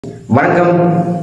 வணக்கம்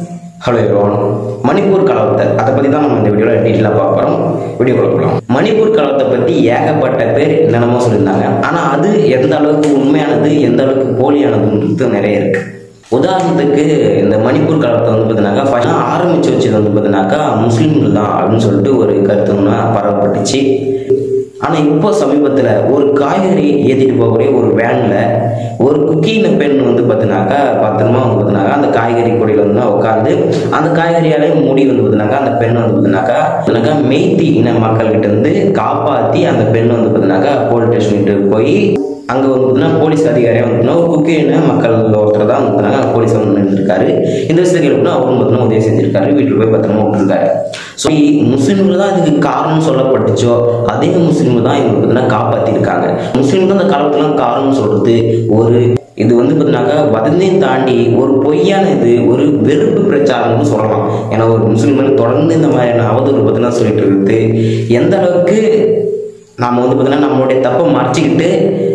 hello everyone Manipur கலவரத்தை அதை பற்றி தான் நம்ம இந்த வீடியோவில் டீட்டெயிலாக பார்க்க போகிறோம் வீடியோ கொடுக்கலாம் மணிப்பூர் கலவரத்தை பற்றி ஏகப்பட்ட பேர் என்னென்னமோ சொல்லியிருந்தாங்க ஆனால் அது எந்த அளவுக்கு உண்மையானது எந்த அளவுக்கு போலியானதுன்றது நிறைய இருக்கு உதாரணத்துக்கு இந்த மணிப்பூர் கலவரத்தை வந்து பார்த்தீங்கன்னாக்கா ஃபஸ்ட் ஆரம்பிச்சு வச்சது வந்து பார்த்தீங்கன்னாக்கா முஸ்லீம்கள் தான் அப்படின்னு சொல்லிட்டு ஒரு கருத்துன்னா பரவப்பட்டுச்சு ஆனால் இப்போ சமீபத்தில் ஒரு காய்கறி ஏற்றிட்டு போகக்கூடிய ஒரு வேனில் ஒரு குக்கின பெண் வந்து பார்த்தினாக்கா பத்திரமா வந்து பார்த்தினாக்கா அந்த காய்கறி கொடியில் வந்து உட்காந்து அந்த காய்கறியாலே மூடி வந்து பார்த்தினாக்கா அந்த பெண் வந்து பார்த்தினாக்கா பார்த்தினாக்கா மெய்த்தி இன மக்கள்கிட்ட இருந்து காப்பாற்றி அந்த பெண் வந்து பார்த்தினாக்கா போலீஸ் ஸ்டேஷனுக்கு போய் அங்கே வந்து பார்த்தீங்கன்னா போலீஸ் அதிகாரியாக வந்து ஒரு குக்கின மக்கள் ஒருத்தர் தான் வந்து பார்த்தீங்கன்னா போலீஸ் வந்து நின்றுருக்காரு இந்த விஷயத்துக்கு எப்படின்னா அவரும் பார்த்தீங்கன்னா உதவி செஞ்சிருக்காரு வீட்டில் போய் பத்திரமா விட்டுருக்காரு ஸோ முஸ்லீம்கள் தான் இதுக்கு காரணம் சொல்லப்பட்டுச்சோ அதே முஸ்லீம்கள் தான் இவங்க பார்த்தீங்கன்னா காப்பாற்றிருக்காங்க முஸ்லீம் தான் அந்த காலத்துலாம் காரணம் சொல்றது ஒரு இது வந்து பார்த்தீங்கன்னாக்கா வதந்தையும் தாண்டி ஒரு பொய்யான இது ஒரு வெறுப்பு பிரச்சாரம்னு சொல்லலாம் ஏன்னா ஒரு முஸ்லீம்கள் தொடர்ந்து இந்த மாதிரியான அவதூறு பார்த்தீங்கன்னா சொல்லிட்டு இருக்குது எந்த அளவுக்கு நாம் வந்து பார்த்தீங்கன்னா நம்மளுடைய தப்பை மறைச்சிக்கிட்டு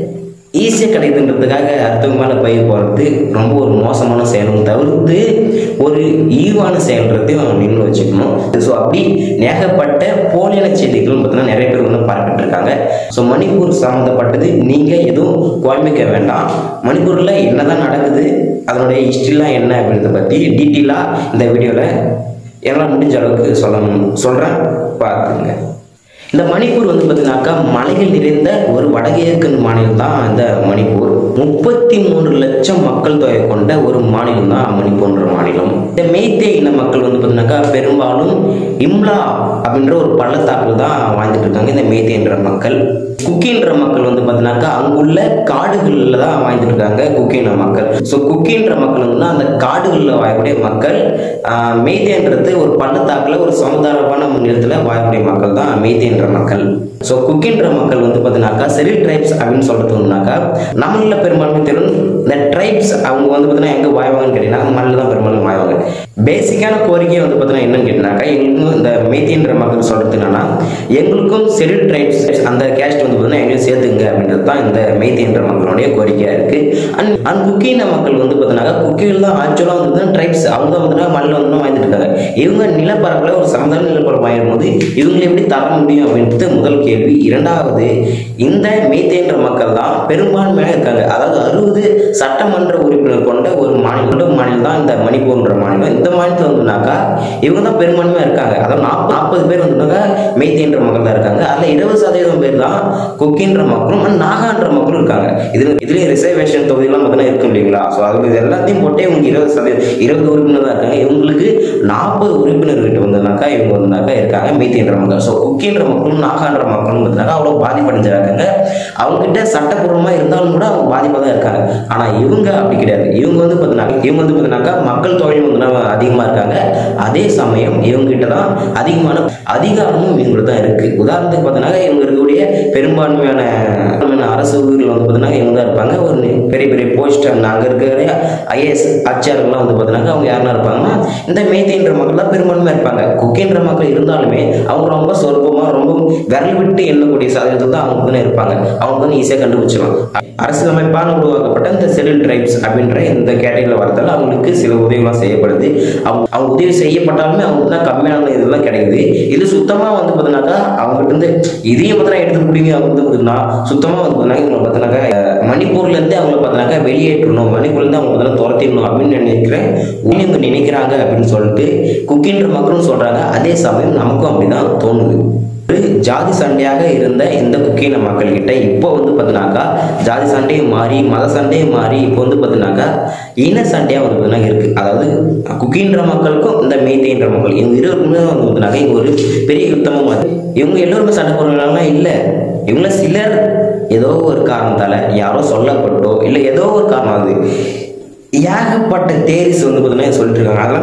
ஈஸியாக கிடைக்குதுன்றதுக்காக அடுத்தவங்க மேலே பயிர் போகிறது ரொம்ப ஒரு மோசமான செயலும் தவிர்த்து ஒரு ஈவான செயல்றதையும் நின்று வச்சுக்கணும் ஸோ அப்படி ஏகப்பட்ட போலியான செய்திகள் பார்த்தீங்கன்னா நிறைய பேர் வந்து பரப்பிட்டு இருக்காங்க ஸோ மணிப்பூர் சம்மந்தப்பட்டது நீங்கள் எதுவும் குழம்பிக்க வேண்டாம் மணிப்பூரில் என்னதான் நடக்குது அதனுடைய ஹிஸ்ட்ரிலாம் என்ன அப்படின்றத பற்றி டீட்டெயிலாக இந்த வீடியோவில் எல்லாம் முடிஞ்ச அளவுக்கு சொல்லணும் சொல்கிறேன் பார்த்துங்க இந்த மணிப்பூர் வந்து பார்த்தீங்கன்னாக்கா மலைகள் நிறைந்த ஒரு வடகிழக்கு மாநிலம் தான் இந்த மணிப்பூர் முப்பத்தி மூன்று லட்சம் மக்கள் தொகை கொண்ட ஒரு மாநிலம் தான் மணிப்பூர்ன்ற மாநிலம் இந்த மெய்த்தே இன மக்கள் வந்து பார்த்தீங்கன்னாக்கா பெரும்பாலும் இம்லா அப்படின்ற ஒரு பள்ளத்தாக்கில் தான் வாழ்ந்துட்டு இருக்காங்க இந்த மெய்த்தேன்ற மக்கள் குக்கின்ற மக்கள் வந்து பார்த்தீங்கன்னாக்கா அங்குள்ள காடுகளில் தான் வாழ்ந்துட்டு இருக்காங்க குக்கின்ற மக்கள் ஸோ குக்கின்ற மக்கள் வந்து அந்த காடுகளில் வாழக்கூடிய மக்கள் மெய்தேன்றது ஒரு பள்ளத்தாக்கில் ஒரு சமுதாயமான நிலத்தில் வாழக்கூடிய மக்கள் தான் மெய்தேன்ற மக்கள் ஸோ குக்கின்ற மக்கள் வந்து பார்த்தீங்கன்னாக்கா செரில் ட்ரைப்ஸ் அப்படின்னு சொல்கிறதுனாக்கா நம்மள பெரும்பான்மை தெரியும் இந்த ட்ரைப்ஸ் அவங்க வந்து பார்த்தீங்கன்னா எங்கே வாய்வாங்கன்னு கேட்டிங்கன்னா மண்ணில் தான் பெரும்பாலும் வாய்வாங்க பேசிக்கான கோரிக்கை வந்து பார்த்தீங்கன்னா என்னன்னு கேட்டினாக்கா எங்களுக்கும் இந்த மெய்தேன்ற மக்கள் சொல்கிறது என்னன்னா எங்களுக்கும் செரில் ட்ரைப்ஸ் அந்த கேஸ்ட் வந்து பார்த்தீங்கன்னா எங்களையும் சேர்த்துங்க அப்படின்றது தான் இந்த மெய்தேன்ற மக்களுடைய கோரிக்கையாக இருக்குது அண்ட் அண்ட் குக்கின மக்கள் வந்து பார்த்தீங்கன்னா குக்கியில் தான் ஆக்சுவலாக வந்து ட்ரைப்ஸ் அவங்க தான் வந்து மண்ணில் வந்து வாழ்ந்துட்டு இருக்காங்க இவங்க நிலப்பரப்பில் ஒரு சமதள நிலப்பரப்பு ஆயிடும் போது இவங்களை எப்படி தர முடியும் அப்படின்றது முதல் கேள்வி இரண்டாவது இந்த மெய்தேன்ற மக்கள் தான் பெரும்பான்மையாக இருக்காங்க அதாவது அறுபது சட்டமன்ற உறுப்பினர் கொண்ட ஒரு மாநிலம் மாநிலம் தான் இந்த மணிப்பூர்ன்ற மாநிலம் இந்த மாநிலத்தில் வந்துனாக்கா இவங்க தான் பெரும்பான்மையாக இருக்காங்க அதாவது நாற்பது நாற்பது பேர் வந்துனாக்கா மெய்தேன்ற மக்கள் தான் இருக்காங்க அதில் இருபது சதவீதம் பேர் தான் குக்கின்ற மக்களும் and நாகான்ற மக்களும் இருக்காங்க இதில் இதுலேயும் ரிசர்வேஷன் தொகுதியெல்லாம் பார்த்தீங்கன்னா இருக்கும் இல்லைங்களா ஸோ அது இது எல்லாத்தையும் போட்டே இவங்க இருபது சதவீதம் இருபது உறுப்பினர் தான் இருக்காங்க இவங்களுக்கு நாற்பது உறுப்பினர்கிட்ட வந்ததுனாக்கா இவங்க வந்தாக்கா இருக்காங்க மெய்தேன்ற மக்கள் ஸோ குக்கின்ற மக்களும் நாகான்ற மக்களும் பார்த்தீங்கன்னா அவ்வளோ பாதிப்படைஞ்சிருக்காங்க அவங்ககிட்ட சட்டப்பூர்வமாக இருந்தாலும் கூட அவங்க பாதிப்பாக தான் இருக்காங்க ஆனால் இவங்க அப்படி கிடையாது இவங்க வந்து பார்த்தீங்கன்னா இவங்க வந்து பார்த்தீங்கன்னாக்கா மக்கள் தொகையும் வந்து அதிகமாக இருக்காங்க அதே சமயம் இவங்ககிட்ட தான் அதிகமான அதிகாரமும் இவங்ககிட்ட தான் இருக்கு உதாரணத்துக்கு பார்த்தீங்கன்னா இவங்க இருக்கக்கூடிய பெரும்பான்மையான பெரும்பான்மையான அரசு ஊரில் வந்து பார்த்தீங்கன்னா இவங்க தான் இருப்பாங்க ஒரு பெரிய பெரிய போஸ்ட் அங்கே இருக்கிற ஐஏஎஸ் ஆட்சியாளர்கள்லாம் வந்து பார்த்தீங்கன்னா அவங்க யாரெல்லாம் இருப்பாங்கன்னா இந்த மேய்த்தின்ற மக்கள் தான் பெரும்பான்மையாக இருப்பாங்க குக்கின்ற மக்கள் இருந்தாலுமே அவங்க ரொம்ப சொற்பமாக ரொம்ப விரல் விட்டு எண்ணக்கூடிய சாதனத்தில் தான் அவங்க தான் இருப்பாங்க அவங்க வந்து ஈஸியாக கண்டுபிடிச்சிடலாம் அரசியலமைப்பான உருவாக்கப்பட்ட இந்த செடில் ட்ரைப்ஸ் அப்படின்ற இந்த கேட்டகரியில் வரதால அவங்களுக்கு சில உதவிகள்லாம் செய்யப்படுது அவங்க அவங்க உதவி செய்யப்பட்டாலுமே அவங்களுக்கு தான் கம்மியான இதெல்லாம் கிடைக்குது இது சுத்தமாக வந்து பார்த்தீங்கன்னாக்கா அவங்ககிட்ட இருந்து இதையும் பார்த்தீங்கன்னா எடுத்து பிடிங்க அவங்க வந்து பார்த்தீங்கன்னா சுத்தமாக வந்து பார்த்தீங்கன்னா இவங்களை பார்த்தீங்கன்னாக்கா மணிப்பூர்லேருந்து அவங்கள பார்த்தீங்கன்னாக்கா வெளியேற்றணும் மணிப்பூர்லேருந்து அவங்க பார்த்தீங்கன்னா துரத்திடணும் அப்படின்னு நினைக்கிறேன் இவங்க நினைக்கிறாங்க அப்படின்னு சொல்லிட்டு குக்கின்ற மக்களும் சொல்கிறாங்க அதே சமயம் நமக்கும் அப்படிதான் தோணுது ஒரு ஜாதி சண்டையாக இருந்த இந்த குக்கின மக்கள் கிட்ட இப்போ வந்து பார்த்தினாக்கா ஜாதி சண்டையும் மாறி மத சண்டையும் மாறி இப்போ வந்து பார்த்தினாக்கா இன சண்டையாக வந்து பார்த்தீங்கன்னா இருக்குது அதாவது குக்கின்ற மக்களுக்கும் இந்த மெய்தேன்ற மக்கள் இவங்க இருவருக்குமே வந்து பார்த்தினாக்கா இங்கே ஒரு பெரிய யுத்தமும் அது இவங்க எல்லோருமே சண்டை போடுறவங்களாம் இல்லை இவங்கள சிலர் ஏதோ ஒரு காரணத்தால் யாரோ சொல்லப்பட்டோ இல்லை ஏதோ ஒரு காரணம் அது ஏகப்பட்ட தேரிஸ் வந்து பார்த்தீங்கன்னா சொல்லிட்டு இருக்காங்க அதெல்லாம் நான் பார்த்தீங்கன்னா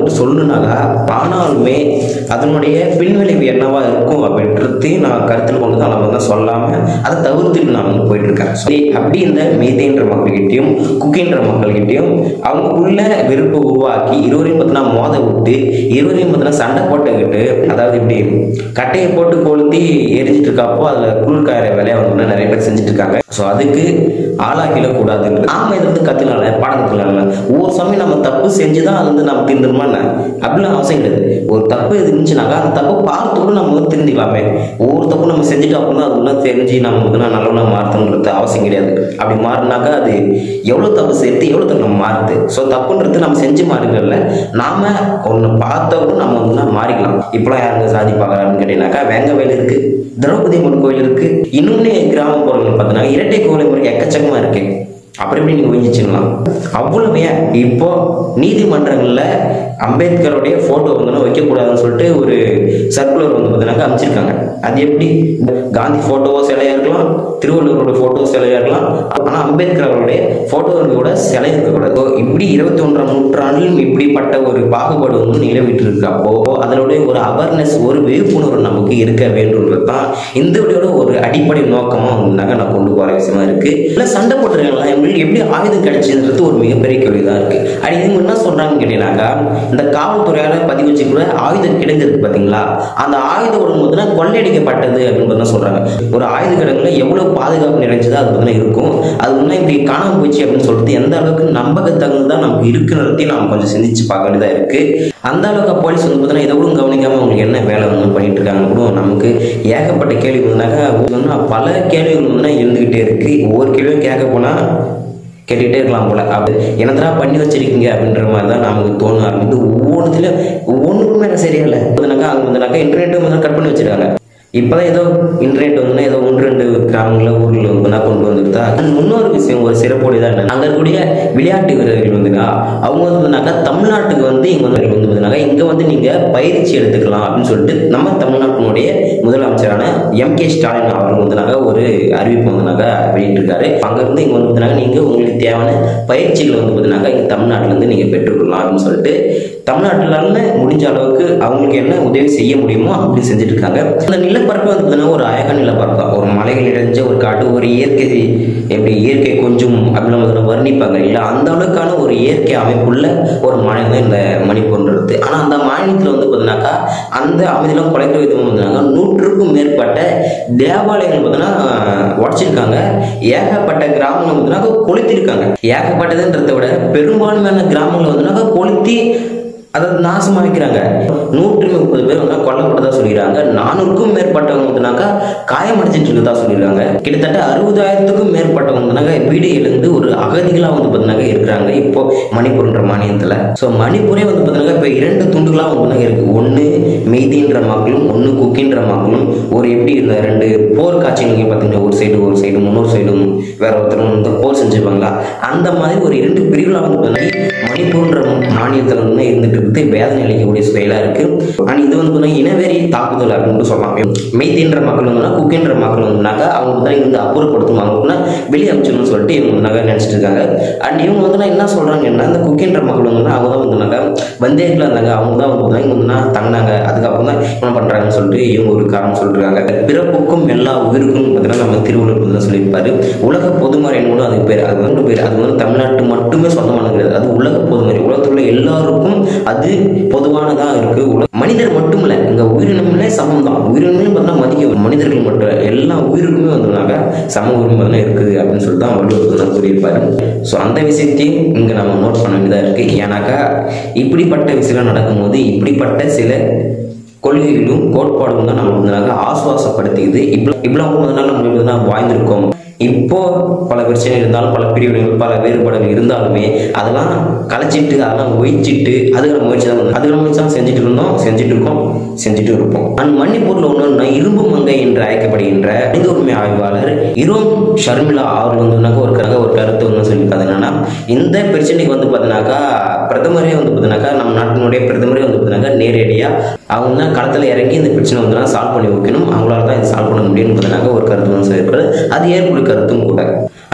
உங்கள்கிட்ட சொல்லணுனாக்கா ஆனாலுமே அதனுடைய பின்விளைவு என்னவா இருக்கும் அப்படின்றதையும் நான் கருத்தில் கொண்டு தான் நான் வந்து சொல்லாமல் அதை தவிர்த்துட்டு நான் வந்து போயிட்டு இருக்கேன் சரி அப்படி இந்த மீதேன்ற மக்கள்கிட்டையும் குக்கின்ற மக்கள்கிட்டையும் அவங்களுக்குள்ள வெறுப்பை உருவாக்கி இருவரையும் பார்த்தீங்கன்னா மோத விட்டு இருவரையும் பார்த்தீங்கன்னா சண்டை போட்டுக்கிட்டு அதாவது இப்படி கட்டையை போட்டு கொளுத்தி எரிஞ்சிட்டு இருக்கப்போ அதில் குளிர்காயிற வேலையை வந்து நிறைய பேர் செஞ்சுட்டு இருக்காங்க ஸோ அதுக்கு ஆளாக்கிடக்கூடாதுன்னு நாம இதை வந்து கற்றுனால பாடம் கற்றுக்கலாம்ல ஒவ்வொரு சமயம் நம்ம தப்பு செஞ்சு தான் அது வந்து நம்ம திருந்துருமா என்ன அப்படிலாம் அவசியம் கிடையாது ஒரு தப்பு எது இருந்துச்சுனாக்கா அந்த தப்பு பார்த்து கூட நம்ம வந்து திருந்திக்கலாமே ஒவ்வொரு தப்பு நம்ம செஞ்சுட்டு அப்புறம் தான் அது உள்ள தெரிஞ்சு நம்ம வந்து நான் நல்லவனா மாற்றணுன்றது அவசியம் கிடையாது அப்படி மாறினாக்கா அது எவ்வளோ தப்பு சேர்த்து எவ்வளோ தப்பு நம்ம மாறுது ஸோ தப்புன்றது நம்ம செஞ்சு மாறிக்கல நாம ஒன்று பார்த்தவரும் நம்ம வந்து மாறிக்கலாம் இப்போலாம் யாருங்க சாதி பார்க்குறாருன்னு கேட்டீங்கன்னாக்கா வேங்க வயல் இருக்கு திரௌபதி அம்மன் கோயில் இருக்கு இன்னொன்னு கிராமப்புறங்கள் பார்த்தீங்கன்னா இரட்டை கோவில் முறை எக்கச்சக்கமா இருக்கு அப்புறம் எப்படி நீங்க ஊகிச்சிடலாம் அவ்வளவு ஏன் இப்போ நீதிமன்றங்கள்ல அம்பேத்கருடைய போட்டோ வந்து வைக்கக்கூடாதுன்னு சொல்லிட்டு ஒரு சர்க்குலர் வந்து பார்த்தீங்கன்னா அமைச்சிருக்காங்க அது எப்படி காந்தி போட்டோவோ சிலையா இருக்கலாம் திருவள்ளுவரோட போட்டோ சிலையா இருக்கலாம் ஆனா அம்பேத்கர் அவருடைய போட்டோவோட சிலை இருக்கக்கூடாது So, இப்படி இருபத்தி ஒன்றாம் நூற்றாண்டிலும் இப்படிப்பட்ட ஒரு பாகுபாடு வந்து நிலவிட்டு இருக்கு அப்போ அதனுடைய ஒரு அவேர்னஸ் ஒரு விழிப்புணர்வு நமக்கு இருக்க வேண்டும்ன்றது தான் இந்த வீடியோட ஒரு அடிப்படை நோக்கமா வந்து நான் கொண்டு போற விஷயமா இருக்கு இல்ல சண்டை போட்டுருக்காங்களா இவங்களுக்கு எப்படி ஆயுதம் கிடைச்சதுன்றது ஒரு மிகப்பெரிய கேள்விதான் இருக்கு அது இவங்க என்ன சொல்றாங்கன்னு கேட்டீங்கன்னாக்கா இந்த காவல்துறையால பதிவு வச்சு கூட ஆயுதம் கிடைந்திருக்கு பாத்தீங்களா அந்த ஆயுத ஒரு முதல்ல கொள்ளையடிக்கப்பட்டது அப்படின்னு தான் சொல்றாங்க ஒரு ஆயுத கிடங்குல எவ்வளவு பாதுகாப்பு நிறைஞ்சதா அது வந்து இருக்கும் அது முன்னே இப்படி காணாம போச்சு அப்படின்னு சொல்லிட்டு எந்த அளவுக்கு நம்பகத்தகுந்ததா நமக்கு இருக்குன்றதையும் நாம கொஞ்சம் சிந்திச்சு பார்க்க வேண்டியதா இருக்கு அந்த அளவுக்கு போலீஸ் வந்து பார்த்தீங்கன்னா இதை கூட கவனிக்காம அவங்களுக்கு என்ன வேலை வந்து பண்ணிட்டு இருக்காங்க கூட நமக்கு ஏகப்பட்ட கேள்வி வந்தாக்கா சொன்னா பல கேள்விகள் வந்து இருந்துகிட்டே இருக்கு ஒவ்வொரு கேள்வியும் கேட்க போனா கேட்டுக்கிட்டே இருக்கலாம் போல அப்படி என்னத்தரா பண்ணி வச்சிருக்கீங்க அப்படின்ற மாதிரி தான் நமக்கு தோண ஆரம்பித்து ஒவ்வொன்றுத்துலையும் ஒவ்வொன்றுக்குமே எனக்கு சரியா இல்லை வந்துனாக்கா அங்கே வந்துனாக்கா இன்டர்நெட் வந்து கட் பண்ணி வச்சிருக்காங்க இப்போதான் ஏதோ இன்டர்நெட் வந்து ஏதோ ஒன்று ரெண்டு கிராமங்களில் ஊரில் வந்து கொண்டு வந்துருதா இன்னொரு விஷயம் ஒரு சிறப்புடையதான் என்ன அங்கே இருக்கக்கூடிய விளையாட்டு வீரர்கள் வந்துனா அவங்க வந்து பார்த்தீங்கன்னாக்கா தமிழ்நாட்டுக்கு வந்து இங்கே வந்து வந்து பார்த்தீங்கன்னா இங்கே வந்து நீங்கள் பயிற்சி எடுத்துக்கலாம் அப்படின்னு சொல்லிட்டு நம்ம தமிழ்நாட்டினுடைய முதலமைச்சரான எம் கே ஸ்டாலின் அவர் வந்துனாக்கா ஒரு அறிவிப்பு வந்துனாக்கா வெளியிட்டிருக்காரு அங்கேருந்து இங்கே வந்து பார்த்தீங்கன்னா நீங்கள் உங்களுக்கு தேவையான பயிற்சிகளை வந்து பார்த்தீங்கன்னாக்கா இங்கே தமிழ்நாட்டிலேருந்து நீங்கள் பெற்றுக்கொள்ளலாம் அப்படின்னு சொல்லிட்டு தமிழ்நாட்டிலான முடிஞ்ச அளவுக்கு அவங்களுக்கு என்ன உதவி செய்ய முடியுமோ அப்படி செஞ்சுட்டு இருக்காங்க அந்த நிலப்பரப்பு வந்து பார்த்தீங்கன்னா ஒரு அழகான நிலப்பரப்பு தான் ஒரு மலைகள் இடைஞ்ச ஒரு காட்டு ஒரு இயற்கை எப்படி இயற்கை கொஞ்சம் அப்படின்னு வந்து வர்ணிப்பாங்க இல்லை அந்த அளவுக்கான ஒரு இயற்கை அமைப்புள்ள ஒரு மாநிலம் தான் இந்த மணிப்பூர்ன்றது ஆனால் அந்த மாநிலத்தில் வந்து பார்த்தீங்கன்னாக்கா அந்த அமைதியெல்லாம் குலைக்கிற விதமாக வந்தாங்க நூற்றுக்கும் மேற்பட்ட தேவாலயங்கள் பார்த்தீங்கன்னா உடச்சிருக்காங்க ஏகப்பட்ட கிராமங்கள் பார்த்தீங்கன்னா கொளுத்திருக்காங்க ஏகப்பட்டதுன்றதை விட பெரும்பான்மையான கிராமங்கள் வந்துனாக்கா கொளுத்தி அதை நாசமா வைக்கிறாங்க நூற்றி முப்பது பேர் வந்து கொல்லப்பட்டதா சொல்லிடுறாங்க நானூறுக்கும் மேற்பட்டவங்க வந்துனாக்கா காயமடைஞ்சிட்டு இருக்கதா சொல்லிடுறாங்க கிட்டத்தட்ட அறுபதாயிரத்துக்கும் மேற்பட்டவங்க வந்துனாக்கா வீடு எழுந்து ஒரு அகதிகளா வந்து பார்த்தீங்கன்னா இருக்கிறாங்க இப்போ மணிப்பூர்ன்ற மாநிலத்தில் ஸோ மணிப்பூரே வந்து பார்த்தீங்கன்னா இப்போ இரண்டு துண்டுகளாக வந்து இருக்கு ஒன்று மெய்தின்ற மக்களும் ஒன்று குக்கின்ற மக்களும் ஒரு எப்படி இந்த ரெண்டு போர் காட்சி நீங்கள் பார்த்தீங்கன்னா ஒரு சைடு ஒரு சைடு முன்னொரு சைடும் வேற ஒருத்தர் வந்து போர் செஞ்சுப்பாங்களா அந்த மாதிரி ஒரு இரண்டு பிரிவுகளாக வந்து பார்த்தீங்கன்னா மணிப்பூர்ன்ற மாநிலத்தில் வந்து இருந்துட்டு இருக்குது வேதனை அளிக்கக்கூடிய செயலாக இருக்கு ஆனால் இது வந்து பார்த்தீங்கன்னா இனவெறி தாக்குதல் அப்படின்னு சொல்லலாம் மெய்தின்ற மக்கள் வந்துன்னா குக்கின்ற மக்கள் வந்துனாக்கா அவங்க வந்து இருந்து அப்புறப்படுத்தும் அவங்களுக்குன்னா வெளியே அமைச்சணும்னு சொல்லிட்டு இவங்க வந்து நினச்சிட்டு இருக்காங்க அண்ட் இவங்க வந்து என்ன சொல்றாங்கன்னா இந்த குக்கின்ற மக்கள் வந்து அவங்க தான் வந்துனாக்கா வந்தேரில் இருந்தாங்க அவங்க தான் வந்து இவங்க வந்து தங்கினாங்க அதுக்கப்புறம் தான் என்ன பண்றாங்கன்னு சொல்லிட்டு இவங்க ஒரு காரணம் சொல்றாங்க பிறப்புக்கும் எல்லா உயிருக்கும் பார்த்தீங்கன்னா நம்ம திருவள்ளுவர் வந்து சொல்லியிருப்பாரு உலக பொதுமறைன்னு கூட அதுக்கு பேர் அது வந்து பேர் அது வந்து தமிழ்நாட்டு மட்டுமே சொந்தமானது கிடையாது அது உலக பொதுமறை உலகத்தில் உள்ள எல்லாருக்கும் அது பொதுவானதா இருக்கு உலக மனிதர் மட்டும் இல்லை இங்க உயிரினங்களே சமம் தான் உயிரினங்களும் பார்த்தீங்கன்னா மதிக்க மனிதர்கள் மட்டும் இல்ல, எல்லா உயிருக்குமே வந்துனாக்கா சம உரிமை பார்த்தீங்கன்னா இருக்குது அப்படின்னு சொல்லிட்டு தான் வள்ளுவர் வந்து சொல்லியிருப்பாரு ஸோ அந்த விஷயத்தையும் இங்க நம்ம நோட் பண்ண வேண்டியதா இருக்கு ஏன்னாக்கா இப்படிப்பட்ட விஷயம் நடக்கும்போது இப்படிப்பட்ட சில கொள்கைகளும் கோட்பாடும் தான் நம்ம வந்து ஆசுவாசப்படுத்திக்குது இப்படி இப்படிலாம் போகும்போதுனால நம்ம வந்து நான் வாழ்ந்திருக்கோம் இப்போ பல பிரச்சனை இருந்தாலும் பல பிரிவினைகள் பல வேறுபாடுகள் இருந்தாலுமே அதெல்லாம் கலைச்சிட்டு அதெல்லாம் ஒழிச்சிட்டு அதுக்கான முயற்சி தான் பண்ணணும். அதுக்கான முயற்சி தான் செஞ்சுட்டு இருந்தோம் செஞ்சுட்டு இருக்கோம் செஞ்சுட்டு இருப்போம் அண்ட் மணிப்பூர்ல ஒன்று இரும்பு மங்கை என்று அழைக்கப்படுகின்ற மனித உரிமை ஆய்வாளர் இரோம் ஷர்மிளா அவர் வந்து ஒரு கருத்து ஒரு கருத்து வந்து சொல்லியிருக்காது என்னன்னா இந்த பிரச்சனைக்கு வந்து பார்த்தீங்கன்னாக்கா பிரதமரே வந்து பார்த்தீங்கன்னாக்கா நம்ம நாட்டினுடைய பிரதமரே வந்து பார்த்தீங்கன்னாக்கா நேரடியாக அவங்க தான் களத்தில் இறங்கி இந்த பிரச்சனை வந்து சால்வ் பண்ணி வைக்கணும் அவங்களால தான் இதை சால்வ் பண்ண முடியும்னு பார்த்தீங்கன்னாக்கா ஒரு கருத்து வந்து சொல்லியிருக்காரு அது ஏற்புடைய கருத்தும் கூட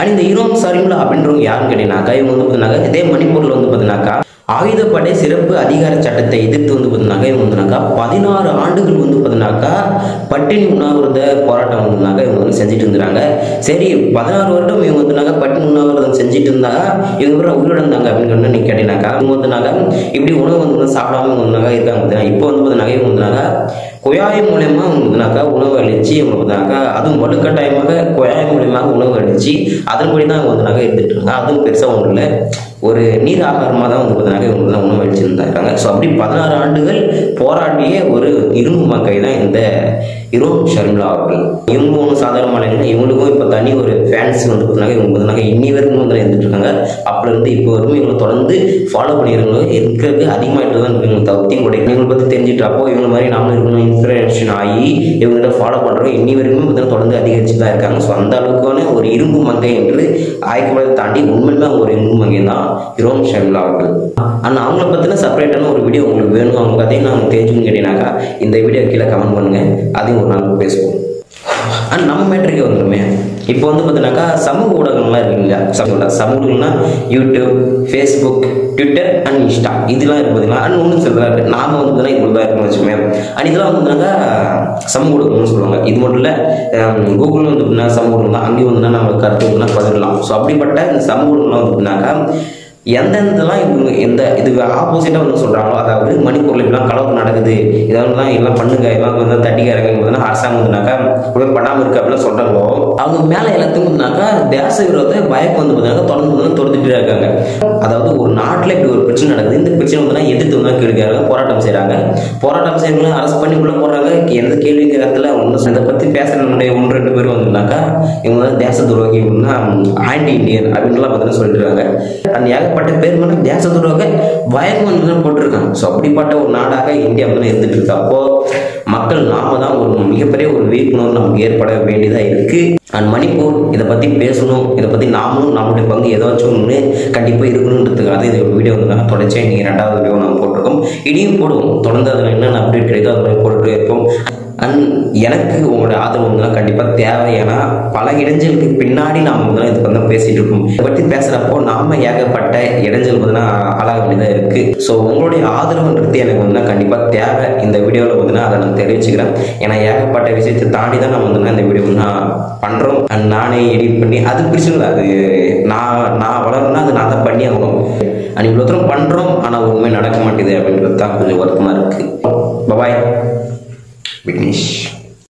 அண்ட் இந்த ஈரோம் சரிம்லா அப்படின்றவங்க யாருன்னு கேட்டீங்கன்னாக்கா இவங்க வந்து பார்த்தீங்கன்னாக்கா இதே மணிப்பூரில் வந்து பார்த்தீங்கன்னாக்கா ஆயுதப்படை சிறப்பு அதிகார சட்டத்தை எதிர்த்து வந்து பார்த்தீங்கன்னாக்கா இவங்க வந்துனாக்கா பதினாறு ஆண்டுகள் வந்து பார்த்தீங்கன்னாக்கா பட்டினி உண்ணாவிரத போராட்டம் வந்துனாக்கா இவங்க வந்து செஞ்சுட்டு இருந்தாங்க சரி பதினாறு வருடம் இவங்க வந்துனாக்கா பட்டினி உண்ணாவிரதம் செஞ்சுட்டு இருந்தாங்க இவங்க கூட உயிரிழந்தாங்க அப்படின்னு சொன்னா நீங்க கேட்டீங்கன்னாக்கா இவங்க வந்துனாக்கா இப்படி உணவு வந்து சாப்பிடாம இவங்க வந்துனாக்கா இருக்காங்க பார்த்தீங்கன்னா இப்போ வந்து பார்த்தீங்கன்னா இவங்க வந்துனாக்கா குழாய் மூலயமா வந்துனாக்கா உணவு அளிச்சு இவங்க வந்துனாக்கா அதுவும் வலுக்கட்டாயமாக குழாய் மூலியமாக உணவு அளிச்சு அதன்படி தான் இவங்க வந்துனாக்கா இருந்துட்டு இருக்காங்க அதுவும் பெருசாக ஒன்றும் இல்லை ஒரு நீர் ஆகாரமாக தான் வந்து பார்த்தீங்கன்னா இவங்க வந்து உணவு அளிச்சிருந்தாங்க ஸோ அப்படி பதினாறு ஆண்டுகள் போராடிய ஒரு இரும்பு மக்கை தான் இந்த இரோம் ஷர்மிளா அவர்கள் இவங்க ஒன்றும் சாதாரணமான இல்லை இவங்களுக்கும் இப்போ தனி ஒரு ஃபேன்ஸ் வந்து பார்த்தீங்கன்னா இவங்க வந்து இன்னி வரைக்கும் வந்து இருந்துட்டு இருக்காங்க அப்போ இருந்து இப்போ வரைக்கும் இவங்களை தொடர்ந்து ஃபாலோ பண்ணிடுறவங்க இருக்கிறது அதிகமாகிட்டு தான் இவங்க தவிர்த்தையும் கூட இவங்களை பற்றி தெரிஞ்சுட்டு அப்போ இவங்க மாதிரி நாமளும் இருக்கணும் இன்ஸ்பிரேஷன் ஆகி இவங்ககிட்ட ஃபாலோ பண்ணுறவங்க இன்னி வரைக்கும் பார்த்தீங்கன்னா தொடர்ந்து அதிகரிச்சு தான் இருக்காங்க ஸோ அந்த அளவுக்கான ஒரு இரும்பு மங்கை என்று ஆய்க்கப்படத்தை தாண்டி உண்மையிலுமே அவங்க ஒரு இரும்பு மங்கை தான் இரோம் ஷர்மிளா அவர்கள் ஆனால் அவங்கள பற்றின செப்பரேட்டான ஒரு வீடியோ உங்களுக்கு வேணும் அவங்க கதையை நான் தெரிஞ்சுன்னு கேட்டீங்கன்னாக்கா இந்த வீடியோ கீழே கமெண்ட் பண்ணுங்க அதையும் ஒரு நாள் பேசுவோம் அண்ட் நம்ம மேட்ருக்கே வந்துருமே இப்போ வந்து பார்த்தீங்கன்னாக்கா சமூக ஊடகங்கள்லாம் இருக்குங்க சமூக சமூகங்கள்னா YouTube Facebook Twitter and Insta இதெல்லாம் இருக்கு பார்த்தீங்களா அண்ட் ஒன்றும் சிலதெல்லாம் இருக்குது நாம வந்து பார்த்தீங்கன்னா இப்படி தான் இருக்குன்னு வச்சுக்கோங்க அண்ட் இதெல்லாம் வந்து பார்த்தீங்கன்னா சமூக ஊடகம்னு சொல்லுவாங்க இது மட்டும் இல்லை கூகுள் வந்து பார்த்தீங்கன்னா சமூக ஊடகம் தான் அங்கேயும் வந்து நம்ம கருத்து வந்து பகிரலாம் ஸோ அப்படிப்பட்ட இந்த சமூக ஊடகம்லாம் வந்து பார்த்தீங்கன்னாக்கா எந்தெந்தெல்லாம் இவங்க எந்த இது ஆப்போசிட்டாக வந்து சொல்கிறாங்களோ அதாவது மணிப்பூரில் இப்படிலாம் கலவு நடக்குது இதெல்லாம் தான் எல்லாம் பண்ணுங்க எல்லாம் வந்து தட்டிக்க இறங்குங்க அரசாங்கம் வந்துனாக்கா இப்படி பண்ணாமல் இருக்கு அப்படிலாம் சொல்கிறாங்களோ அவங்க மேலே எல்லாத்துக்கும் வந்துனாக்கா தேச விரோத பயக்கம் வந்து பார்த்தீங்கன்னா தொடர்ந்து வந்து துரத்துட்டு இருக்காங்க அதாவது ஒரு நாட்டில் இப்படி ஒரு பிரச்சனை நடக்குது இந்த பிரச்சனை வந்து எதிர்த்து வந்து கேட்கிறாங்க போராட்டம் செய்கிறாங்க போராட்டம் செய்யறவங்க அரெஸ்ட் பண்ணி உள்ள போடுறாங்க எந்த கேள்வி நேரத்தில் ஒன்று இதை பற்றி பேசுகிறவங்களுடைய ஒன்று ரெண்டு பேர் வந்துனாக்கா இவங்க வந்து தேச துரோகி ஆன்டி இண்டியன் அப்படின்லாம் பார்த்தீங்கன்னா சொல்லிட்டு இருக்காங்க அந்த ஏகப்பட்ட பேர் மேலே தேச துரோக பயக்கம் வந்து போட்டிருக்காங்க ஸோ அப்படிப்பட்ட ஒரு நாடாக இந்தியா வந்து இருந்துட்டு இருக்கு அப்போ மக்கள் நாம தான் ஒரு மிகப்பெரிய ஒரு விழிப்புணர்வு நமக்கு ஏற்பட வேண்டியதாக இருக்கு அண்ட் மணிப்பூர் இதை பற்றி பேசணும் இதை பற்றி நாமளும் நம்மளுடைய பங்கு ஏதாச்சும் ஒன்று கண்டிப்பாக இருக்கணுன்றதுக்காக இது ஒரு வீடியோ வந்து நாங்கள் தொடர்ச்சியாக நீங்கள் ரெண்டாவது வீடியோ நாங்கள் போட்டிருக்கோம் இனியும் போடுவோம் தொடர்ந்து அதில் என்னென்ன அப்டேட் கிடைக்குதோ அது மாதிரி போட்டுட்டே இருப்போம் அண்ட் எனக்கு உங்களோட ஆதரவு வந்து கண்டிப்பாக தேவை ஏன்னா பல இடைஞ்சலுக்கு பின்னாடி நாம் வந்து இது வந்து பேசிட்டு இருக்கோம் இதை பற்றி பேசுகிறப்போ நாம ஏகப்பட்ட இடைஞ்சல் வந்து ஆளாக வேண்டியதாக இருக்குது ஸோ உங்களுடைய ஆதரவுன்றது எனக்கு வந்து கண்டிப்பாக தேவை இந்த வீடியோவில் வந்து அதை நான் தெரிவிச்சுக்கிறேன் ஏன்னா ஏகப்பட்ட விஷயத்தை தாண்டி தான் நான் வந்து இந்த வீடியோ நான் பண்ணுறோம் அண்ட் நானே எடிட் பண்ணி அது பிரச்சனை அது நான் நான் வளரணும்னா அது நான் தான் பண்ணி ஆகணும் அண்ட் இவ்வளோ தூரம் பண்ணுறோம் ஆனால் உண்மை நடக்க மாட்டேது அப்படின்றது தான் கொஞ்சம் வருத்தமாக இருக்குது பபாய் விக்னேஷ்